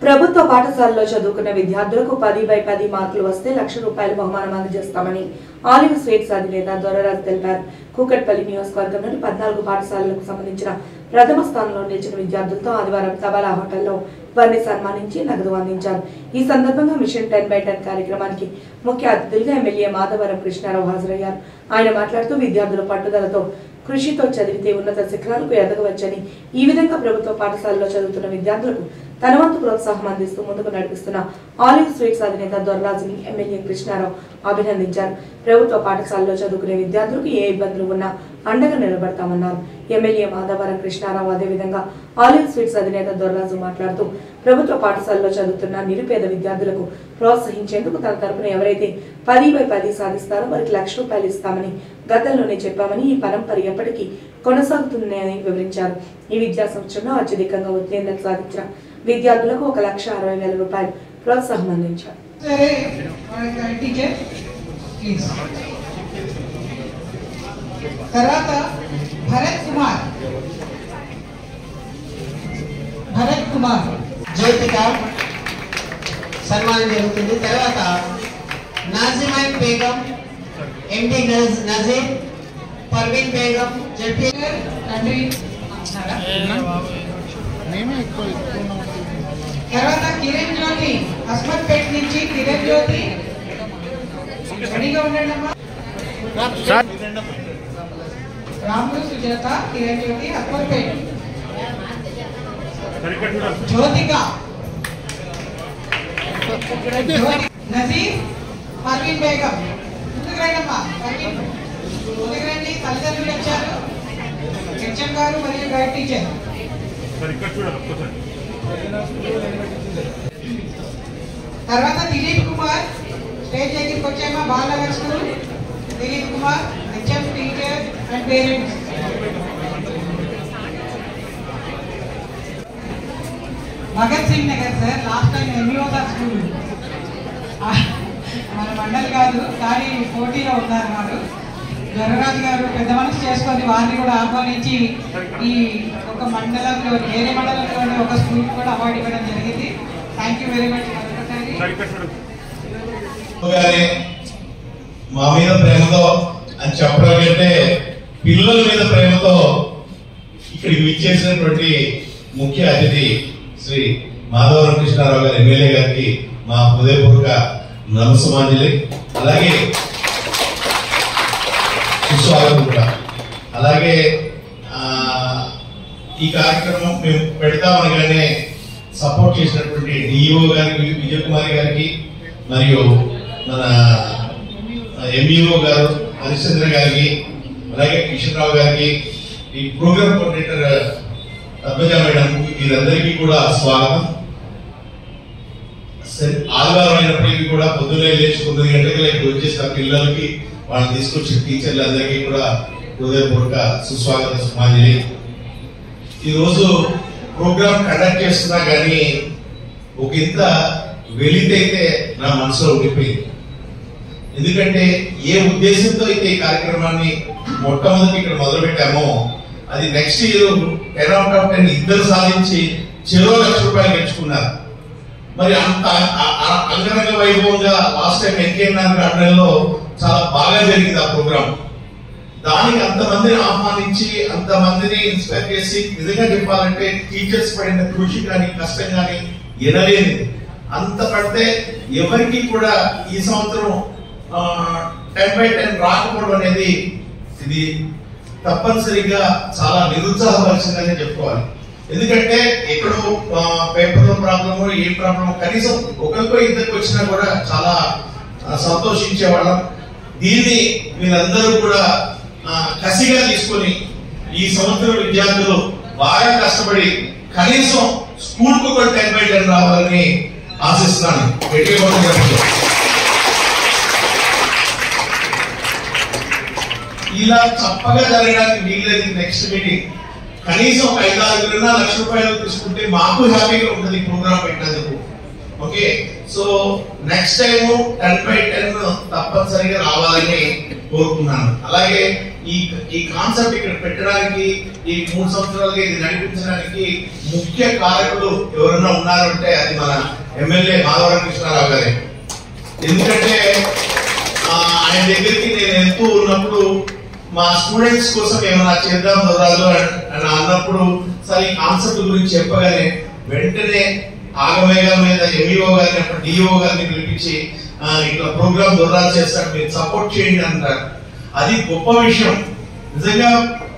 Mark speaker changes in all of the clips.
Speaker 1: ప్రభుత్వ పాఠశాలలో చదువుకున్న విద్యార్థులకు పది బై పది మార్కులు వస్తే లక్ష రూపాయల బహుమానం అందజేస్తామని ఆలివ్ స్వీట్స్ అధినేత దొరరాజు తెలిపారు కూకట్పల్లి నియోజకవర్గంలోని పద్నాలుగు పాఠశాలలకు సంబంధించిన ప్రథమ స్థానంలో నిలిచిన విద్యార్థులతో ఆదివారం తబాలా హోటల్లో వారిని సన్మానించి నగదు అందించారు ఈ సందర్భంగా మిషన్ టెన్ బై టెన్ కార్యక్రమానికి ముఖ్య అతిథులుగా ఎమ్మెల్యే మాధవరం కృష్ణారావు హాజరయ్యారు ఆయన మాట్లాడుతూ విద్యార్థుల పట్టుదలతో కృషితో చదివితే ఉన్నత శిఖరాలకు ఎదగవచ్చని ఈ విధంగా ప్రభుత్వ పాఠశాలలో చదువుతున్న విద్యార్థులకు తన వంతు ప్రోత్సాహం అందిస్తూ ముందుకు నడిపిస్తున్న ఆలివ్ స్వీట్స్ అధినేత దొరరాజుని ఎమ్మెల్యే కృష్ణారావు అభినందించారు ప్రభుత్వ పాఠశాలలో చదువుకునే విద్యార్థులకు ఏ ఇబ్బందులు ఉన్నా అండగా నిలబడతామన్నారు ఎమ్మెల్యే మాధవరం కృష్ణారావు అదేవిధంగా ఆలివ్ స్వీట్స్ అధినేత దొరరాజు మాట్లాడుతూ ప్రభుత్వ పాఠశాలలో చదువుతున్న నిరుపేద విద్యార్థులకు ప్రోత్సహించేందుకు తన తరపున ఎవరైతే పది బై పది సాధిస్తారో వారికి లక్ష రూపాయలు ఇస్తామని గతంలోనే చెప్పామని ఈ పరంపర ఎప్పటికీ కొనసాగుతుందని వివరించారు ఈ విద్యా సంవత్సరంలో అత్యధికంగా ఉత్తీర్ణత సాధించిన విద్యార్థులకు ఒక లక్ష అరవై వేల రూపాయలు ప్రోత్సాహం అందించారు
Speaker 2: సరే టీచర్ ప్లీజ్ తర్వాత భరత్ కుమార్ భరత్ కుమార్
Speaker 3: జ్యోతిక సన్మానం జరుగుతుంది తర్వాత నాజిమైన్ బేగం ఎండి నజీర్ పర్వీన్ బేగం జడ్పీ
Speaker 2: తండ్రి తర్వాత కిరణ్ జ్యోతి అస్మత్పేట్ నుంచి కిరణ్ జ్యోతి రెడీగా ఉండండి అమ్మా రాములు సుజాత కిరణ్ జ్యోతి అస్మత్పేట్ జ్యోతిక జ్యోతి- నజీర్ పర్వీన్ బేగం ముందుకు రండమ్మా పర్వీన్ ముందుకు రండి తల్లిదండ్రులు వచ్చారు హెచ్ఎం గారు మరియు గైడ్ టీచర్ తర్వాత దిలీప్ కుమార్ స్టేజ్ దగ్గరికి వచ్చామా Balalakshmi Dilip Kumar HM teacher and parents Bhagat Singh Nagar sir last time MEO sir school మన మండలి కాదు కానీ పోటీలో ఉన్నారు వారు జరరాజు గారు పెద్ద మనసు చేసుకొని వారిని కూడా ఆహ్వానించి ఈ ఒక మండలంలో వేరే మండలంలోనే ఒక స్కూల్ కూడా అవార్డు ఇవ్వడం జరిగింది థ్యాంక్ యూ వెరీ మచ్ మరొకసారి
Speaker 4: గారి మా మీద ప్రేమతో అని చెప్పడం కంటే పిల్లల మీద ప్రేమతో ఇక్కడికి విచ్చేసినటువంటి ముఖ్య అతిథి శ్రీ మాధవరం కృష్ణారావు గారు ఎమ్మెల్యే గారికి మా హృదయపూర్వక నమస్సమాంజలి అలాగే సుస్వాగతం కూడా అలాగే ఆ, ఈ కార్యక్రమం మేము పెడతామనగానే సపోర్ట్ చేసినటువంటి డిఈఓ గారికి విజయ్ కుమార్ గారికి మరియు మన ఎంఈఓ గారు హరిశ్చంద్ర గారికి అలాగే కిషన్ గారికి ఈ ప్రోగ్రామ్ కోఆర్డినేటర్ పద్మజ మేడం వీరందరికీ కూడా స్వాగతం సరే, ఆదివారం అయినప్పటికీ కూడా పొద్దున్నే లేచి తొమ్మిది గంటలకు ఇక్కడ వచ్చేసిన పిల్లలకి వాళ్ళని తీసుకొచ్చిన టీచర్లందరికీ కూడా హృదయపూర్వక సుస్వాగత సుమాంజలి ఈ రోజు ప్రోగ్రామ్ కండక్ట్ చేస్తున్నా కానీ ఒక ఇంత వెలితైతే నా మనసులో ఉండిపోయింది ఎందుకంటే ఏ ఉద్దేశంతో అయితే ఈ కార్యక్రమాన్ని మొట్టమొదటి ఇక్కడ మొదలు పెట్టామో అది next year ten out of ten ఇద్దరు సాధించి చెరో లక్ష రూపాయలు గెలుచుకున్నారు మరి అంత ఆ- ఆ- అంగరంగ వైభవంగా లాస్ట్ టైం ఎన్కేఎన్ఆర్ గార్డెన్ లో చాలా బాగా జరిగింది ఆ ప్రోగ్రామ్ దానికి అంతమందిని ఆహ్వానించి అంతమందిని ఇన్స్పైర్ చేసి నిజంగా చెప్పాలంటే టీచర్స్ పడిన కృషి కానీ కష్టం కానీ ఎనలేనిది అంత పడితే ఎవరికి కూడా ఈ సంవత్సరం టెన్ బై టెన్ రాకపోవడం అనేది ఇది తప్పనిసరిగా చాలా నిరుత్సాహపరిచిందని చెప్పుకోవాలి ఎందుకంటే ఎక్కడో పేపర్ లో ప్రాబ్లమ్ ఏ ప్రాబ్లమ్ కనీసం ఒకరికో ఇద్దరికి వచ్చినా కూడా చాలా ఆ, సంతోషించేవాళ్ళం దీన్ని మీరందరూ కూడా ఆ, కసిగా తీసుకొని ఈ సంవత్సరం విద్యార్థులు బాగా కష్టపడి కనీసం స్కూల్ కు కూడా టెన్ బై టెన్ రావాలని ఆశిస్తున్నాను గట్టిగా కొట్టండి చెప్పండి. ఇలా తప్పగా జరగడానికి వీల్లేదు నెక్స్ట్ మీటింగ్ కనీసం ఒక ఐదు ఆరుగురున్న లక్ష రూపాయలు తీసుకుంటే మాకు హ్యాపీగా ఉంటుంది ఈ ప్రోగ్రామ్ పెట్టినందుకు okay so next time ten by ten తప్పనిసరిగా రావాలని కోరుకున్నాను అలాగే ఈ ఈ కాన్సెప్ట్ ఇక్కడ పెట్టడానికి ఈ మూడు సంవత్సరాలుగా ఇది నడిపించడానికి ముఖ్య కారకులు ఎవరైనా ఉన్నారంటే అది మన ఎమ్మెల్యే మాధవరం కృష్ణారావు గారే ఎందుకంటే ఆ, ఆయన దగ్గరికి నేను వెళ్తూ ఉన్నప్పుడు మా స్టూడెంట్స్ కోసం ఏమైనా చేద్దాం దొరాలు అని అన్నప్పుడు సరే ఈ కాన్సెప్ట్ గురించి చెప్పగానే వెంటనే ఆగమేఘాల మీద ఎంఈఓ గారిని అప్పుడు డిఓ గారిని పిలిపించి ఆ, ఇట్లా ప్రోగ్రామ్ దొరాలు చేస్తాడు మీరు సపోర్ట్ చేయండి అంటారు అది గొప్ప విషయం నిజంగా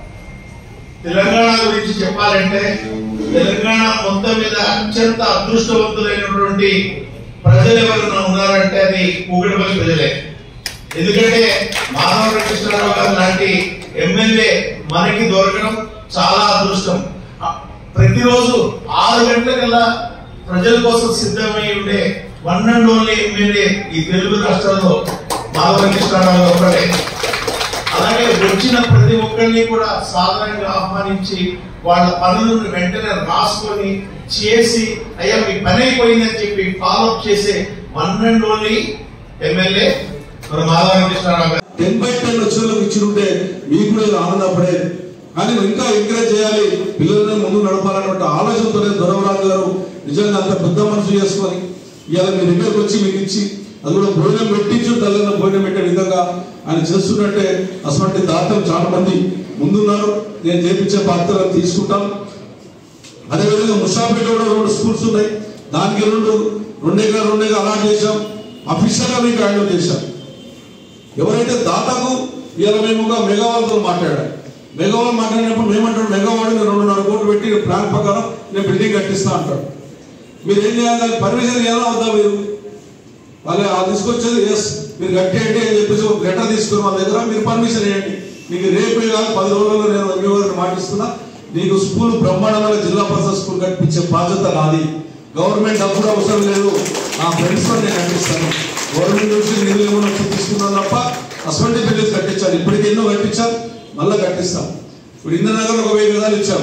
Speaker 4: తెలంగాణ గురించి చెప్పాలంటే తెలంగాణ మొత్తం మీద అత్యంత అదృష్టవంతులైనటువంటి ప్రజలు ఎవరైనా ఉన్నారంటే అది కూగడపల్లి ప్రజలే ఎందుకంటే మాధవ కృష్ణారావు గారు లాంటి ఎమ్మెల్యే మనకి దొరకడం చాలా అదృష్టం ఆ, ప్రతిరోజు ఆరు గంటలకల్లా ప్రజల కోసం సిద్ధమై ఉండే వన్ అండ్ ఓన్లీ ఎమ్మెల్యే ఈ తెలుగు రాష్ట్రాల్లో మాధవ కృష్ణారావు గారు ఒకటే అలాగే వచ్చిన ప్రతి ఒక్కరిని కూడా సాధారణంగా ఆహ్వానించి వాళ్ళ పనులను వెంటనే రాసుకొని చేసి అయ్యా మీ పని అయిపోయిందని చెప్పి ఫాలో అప్ చేసే వన్ అండ్ ఓన్లీ ఎమ్మెల్యే మన మాధవ కృష్ణారావు గారు
Speaker 5: టెన్ బై టెన్ వచ్చిన ఇచ్చినుంటే మీకు కూడా ఇది ఆనందపడేది కానీ ఇంకా ఎంకరేజ్ చేయాలి పిల్లల్ని ముందు నడపాలన్నటువంటి ఆలోచనతోనే దొరవరాజు గారు నిజంగా అంత పెద్ద మనసు చేసుకొని ఇవాళ మీ దగ్గరకు వచ్చి మీకు ఇచ్చి అది కూడా భోజనం పెట్టించు తల్లిన భోజనం పెట్టే విధంగా ఆయన చేస్తున్నట్టే అటువంటి దాతలు చాలా మంది ముందున్నారు నేను చేపించే బాధ్యతలు తీసుకుంటాం అదేవిధంగా ముషాపేట కూడా రెండు స్కూల్స్ ఉన్నాయి దానికి రెండు రెండు ఎకరాలు రెండు ఎకరాలు అలాట్ చేశాం అఫీషియల్ గా మీకు హ్యాండ్ చేశాం ఎవరైతే దాతకు ఇవాళ మేము ఒక మెగావాల్తో మాట్లాడాం మెగావాల్ మాట్లాడినప్పుడు మేమంటాడు మెగావాల్ రెండున్నర కోట్లు పెట్టి ప్లాన్ ప్రకారం నేను బిల్డింగ్ కట్టిస్తా అంటాడు మీరు ఏం చేయాలి దానికి పర్మిషన్ ఎలా అవుతా మీరు వాళ్ళు ఆ తీసుకొచ్చేది ఎస్ మీరు కట్టేయండి అని చెప్పేసి ఒక లెటర్ తీసుకుని వాళ్ళ దగ్గర మీరు పర్మిషన్ ఇవ్వండి మీకు రేపే కాదు పది రోజుల్లో నేను ఎంఈఓ గారిని మాటిస్తున్నా నీకు స్కూల్ బ్రహ్మాండమైన జిల్లా పరిషత్ స్కూల్ కట్టించే బాధ్యత నాది గవర్నమెంట్ డబ్బులు అవసరం లేదు నా ఫ్రెండ్స్ తో నేను కట్టిస్తాను గవర్నమెంట్ నుంచి నిధులు ఏమైనా తీసుకున్నాను తప్ప అసలు బిల్డింగ్ కట్టించాలి ఇప్పటికి ఎన్నో కట్టించాం మళ్ళీ కట్టిస్తాం ఇప్పుడు ఇంద్రనగర్ ఒక వెయ్యి విధాలు ఇచ్చాం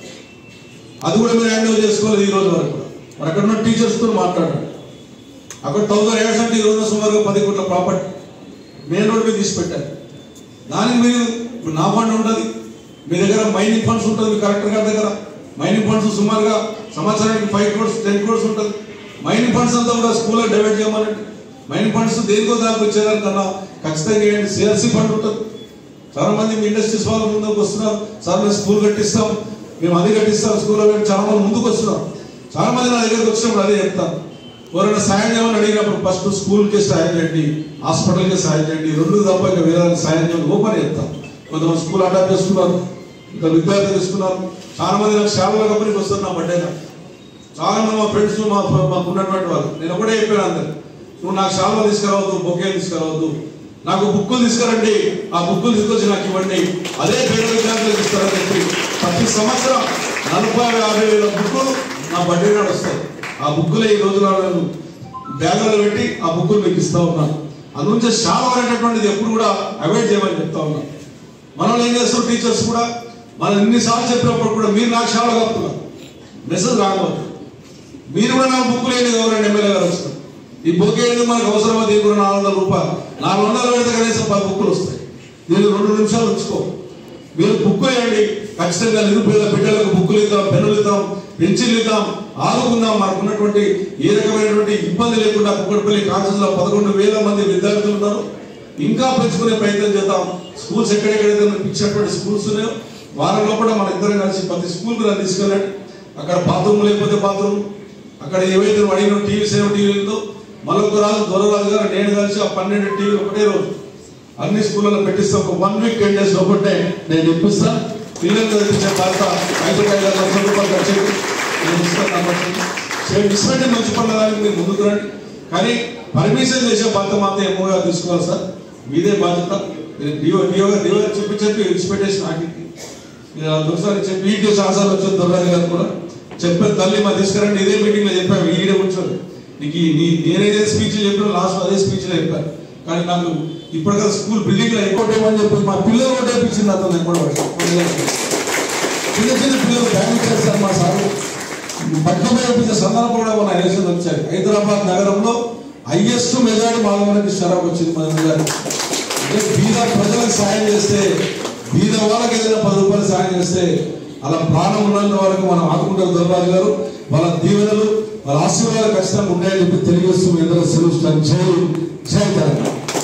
Speaker 5: అది కూడా మీరు హ్యాండిల్ చేసుకోలేదు ఈ రోజు వరకు మరి అక్కడ ఉన్న టీచర్స్ తో మాట్లాడండి అక్కడ థౌసండ్ ఎయిర్స్ అంటే ఈ రోజు సుమారుగా పది కోట్ల ప్రాపర్టీ మెయిన్ రోడ్ మీద తీసి పెట్టారు దానికి మీరు ఇప్పుడు నా ఫండ్ ఉంటుంది మీ దగ్గర మైనింగ్ ఫండ్స్ ఉంటుంది మీ కలెక్టర్ గారి దగ్గర మైనింగ్ ఫండ్స్ సుమారుగా సంవత్సరానికి ఫైవ్ క్రోర్స్ టెన్ క్రోర్స్ ఉంటుంది మైనింగ్ ఫండ్స్ అంతా కూడా స్కూల్లో డైవర్ట్ చేయమనండి మైనింగ్ ఫండ్స్ దేనికో దానికి వచ్చేదానికన్నా ఖచ్చితంగా ఏంటి సిఆర్సీ ఫండ్ ఉంటుంది చాలా మంది మీ ఇండస్ట్రీస్ వాళ్ళు ముందుకు వస్తున్నారు సార్ మేము స్కూల్ కట్టిస్తాం మేము అది కట్టిస్తాం స్కూల్ అని చాలా మంది ముందుకు వస్తున్నారు చాలా మంది నా దగ్గరకు వచ్చినప్పుడు అదే చెప్తాను ఎవరైనా సాయం చేయమని అడిగినప్పుడు ఫస్ట్ స్కూల్కి సాయం చేయండి హాస్పిటల్కి సాయం చేయండి రెండు తప్ప ఇక వేరే వాళ్ళకి సాయం చేయండి ఓపెన్ చెప్తాం కొంతమంది స్కూల్ అటాక్ చేసుకున్నారు ఇంకా విద్యార్థులు తీసుకున్నారు చాలా మంది నాకు శాలలో కంపెనీకి వస్తారు నా బర్త్డే చాలా మంది మా ఫ్రెండ్స్ మా మాకు ఉన్నటువంటి వాళ్ళు నేను ఒకటే చెప్పాను అందరు నువ్వు నాకు శాలువా తీసుకురావద్దు బొకే తీసుకురావద్దు నాకు బుక్కులు తీసుకురండి ఆ బుక్కులు తీసుకొచ్చి నాకు ఇవ్వండి అదే పేద విద్యార్థులకు ఇస్తారని చెప్పి ప్రతి సంవత్సరం నలభై యాభై వేల బుక్కులు నా బర్త్డే నాడు వస్తాయి ఆ బుక్కులే ఈ రోజున నేను బ్యాగులో పెట్టి ఆ బుక్కులు మీకు ఇస్తా ఉన్నాను అందుంచే శాలువా అనేటటువంటిది ఎప్పుడు కూడా అవాయిడ్ చేయమని చెప్తా ఉన్నాను మనం ఏం చేస్తారు టీచర్స్ కూడా మనం ఎన్నిసార్లు చెప్పినప్పుడు కూడా మీరు నాకు శాలువా కప్పుతున్నారు మెసేజ్ రాకపోతే మీరు కూడా నాకు బుక్ లేదు ఎవరండి ఎమ్మెల్యే గారు వచ్చిన ఈ బుక్ ఏంటి మనకు అవసరమా దీనికి కూడా నాలుగు వందల రూపాయలు నాలుగు వందలు పెడితే కనీసం పది బుక్కులు వస్తాయి దీనికి రెండు నిమిషాలు ఉంచుకో మీరు బుక్ వేయండి ఖచ్చితంగా నిరుపేద బిడ్డలకు బుక్కులు ఇద్దాం పెన్నులు ఇద్దాం పెన్సిల్ ఇద్దాం ఆదుకుందాం మనకు ఉన్నటువంటి ఏ రకమైనటువంటి ఇబ్బంది లేకుండా కుక్కడపల్లి కాన్సెస్ పదకొండు వేల మంది విద్యార్థులు ఉన్నారు ఇంకా పెంచుకునే ప్రయత్నం చేద్దాం స్కూల్స్ ఎక్కడెక్కడైతే మనకి ఇచ్చినటువంటి స్కూల్స్ ఉన్నాయో వారం లోపల మన ఇద్దరం కలిసి ప్రతి స్కూల్కి నన్ను తీసుకెళ్ళండి అక్కడ బాత్రూమ్ లేకపోతే బాత్రూమ్ అక్కడ ఏవైతే నువ్వు అడిగిన టీవీ సేవ టీవీ ఉందో మరొక రాజు దొరరాజు గారు నేను కలిసి ఆ పన్నెండు టీవీలు ఒకటే రోజు అన్ని స్కూళ్ళలో పెట్టిస్తా ఒక వన్ వీక్ టెన్ డేస్ ఒకటే నేను ఇప్పిస్తా పిల్లలు చదివించే బాధ్యత ఐదు ఐదు లక్షల రూపాయలు ఖర్చు అయ్యి నేను ఇస్తాను కాబట్టి ఇటువంటి మంచి పనులదానికి మీరు ముందుకు రండి కానీ పర్మిషన్ చేసే బాధ్యత మాత్రం ఏమోగా తీసుకోవాలి సార్ మీదే బాధ్యత మీరు డిఓ డిఓ డిఓ చెప్పి చెప్పి విడిచిపెట్టేసి నాకు ఒకసారి చెప్పి ఈ శాసనాలు వచ్చిన దొరరాజు గారు కూడా చెప్పాను తల్లి మా తీసుకురండి ఇదే మీటింగ్ లో చెప్పాము ఈడే కూర్చొని నీకు ఈ- నీ నేనేదే స్పీచ్ చెప్పిన లాస్ట్ అదే స్పీచ్ లో చెప్పాను కానీ నాకు ఇప్పటికల్లా స్కూల్ బిల్డింగ్ లో ఎక్కువటేమని చెప్పి మా పిల్లలు కూడా వేయించింది అతను ఎప్పుడు చిన్న చిన్న పిల్లలు బ్యాంక్ చేస్తారు మా సార్ పట్టణ వేయించే సందర్భం కూడా మన ఎలక్షన్ వచ్చాయి హైదరాబాద్ నగరంలో హైయెస్ట్ మెజారిటీ మాలవనికి షరాబ్ వచ్చింది మన గారు అంటే బీద ప్రజలకు సాయం చేస్తే బీద వాళ్ళకి ఏదైనా పది రూపాయలు సాయం చేస్తే అలా ప్రాణం ఉన్నంత వరకు మనం ఆదుకుంటారు దొరబాబు గారు వాళ్ళ దీవెనలు వాళ్ళ ఆశీర్వాదాలు ఖచ్చితంగా ఉంటాయని చెప్పి తెలియజేస్తూ మీ అందరూ సెలవు జై జై తెలంగాణ